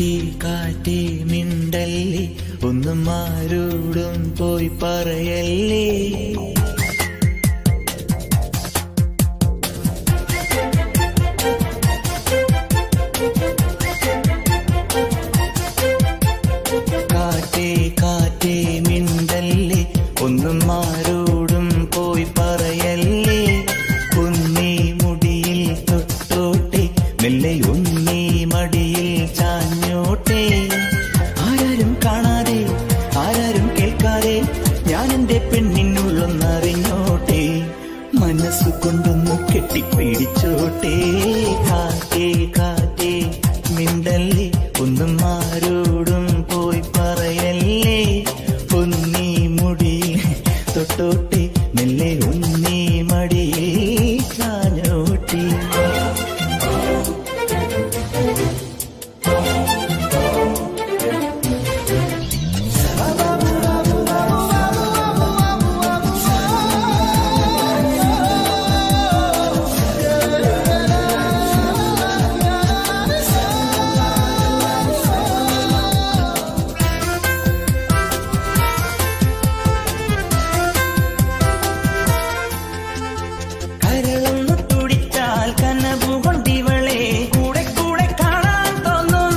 കാറ്റേ കാറ്റേ മിണ്ടല്ലേ ഒന്നും ആരോടും പോയി പറയല്ലേ കാറ്റേ കാറ്റേ മിണ്ടല്ലേ ഒന്നും ആരോടും പോയി പറയല്ലേ കുന്നേ മുടിയിൽ തൊട്ടോട്ടെ മെല്ലെ ഉന്നേ മടിയിൽ ചാഞ്ഞോട്ടെ ആരാരും കാണാതെ ആരാരും കേൾക്കാതെ ഞാൻ എന്റെ പെണ്ണിനുള്ളൊന്നറിഞ്ഞോട്ടെ മനസ്സു കൊണ്ടൊന്ന് കെട്ടിപ്പിടിച്ചോട്ടെ കാറ്റേ കാറ്റേ മിണ്ടല്ലേ ഒന്നും ആരോടും പോയി പറയല്ലേ പൊന്നീ മുടി തൊട്ടോട്ടെ മെല്ലെ ഉന്നീ മടിയിൽ ചാഞ്ഞോട്ടെ കരളൊന്നു തുടിച്ചാൽ കനവു കൊണ്ടിവളെ കൂടെ കൂടെ കാണാൻ തോന്നും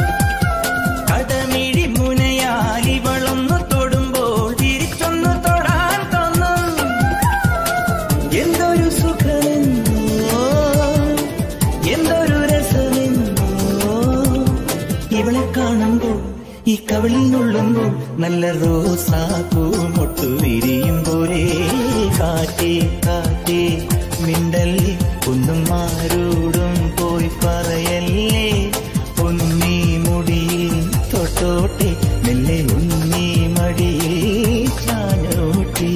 കടമിഴി മുനയാൽ ഇവളൊന്നു തൊടുമ്പോൾ തിരിച്ചൊന്നു തൊടാൻ തോന്നും എന്തൊരു സുഖമെന്നോ എന്തൊരു രസമെന്നോ ഇവളെ കാണുമ്പോൾ ഈ കവിളിൽ നുള്ളുമ്പോൾ നല്ല റോസാപ്പൂ മൊട്ടു വിരിയും പോലെ കാറ്റേ കാറ്റേ മിണ്ടല്ലേ ഒന്നും ആരോടും പോയി പറയല്ലേ ഉണ്ണി മുടിയിൽ തൊട്ടോട്ടെ മെല്ലെ ഉണ്ണി മടിയിൽ ചാഞ്ഞോട്ടെ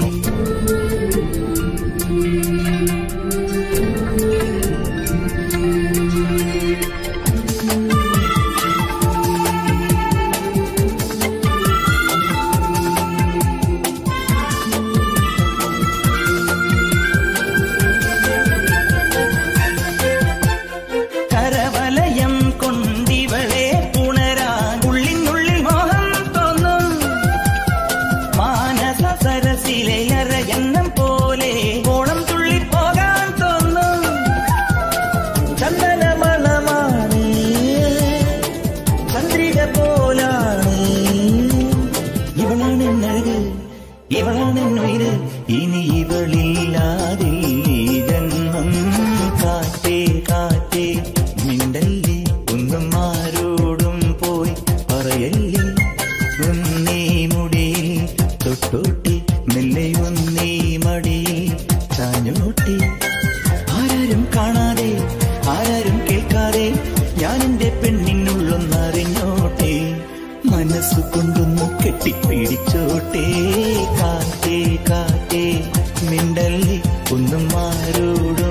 കരവലയം കൊണ്ടിവളെ പുണരാൻ ഉള്ളിനുള്ളിൽ മോഹം തോന്നും മാനസ സരസിലെ അരയന്നം പോലെ ഓണം തുള്ളി പോകാൻ തോന്നും ചന്ദന മണമാണ് ചന്ദ്രിക പോലാണ് ഇവളാണ് എന്നഴക് ഇവളാണ് എന്നുയിര് ഇനി ഇവളില്ലാതെ ഈ ജന്മം കാറ്റേ കാറ്റേ മിണ്ടല്ലേ ഒന്നും ആരോടും പോയി പറയല്ലേ ഒന്നേ മുടിയിൽ തൊട്ടോട്ടി മെല്ലെ ഒന്നേ മടിയിൽ ചാഞ്ഞോട്ടി ആരാരും കാണാതെ ആരാരും കേൾക്കാതെ ഞാൻ എന്റെ പെണ്ണിനുള്ളൊന്നറിഞ്ഞോട്ടെ മനസ്സു കൊണ്ടൊന്നു കെട്ടിപ്പിടിച്ചോട്ടെ കാറ്റേ കാറ്റേ മിണ്ടല്ലേ ഒന്നും ആരോടും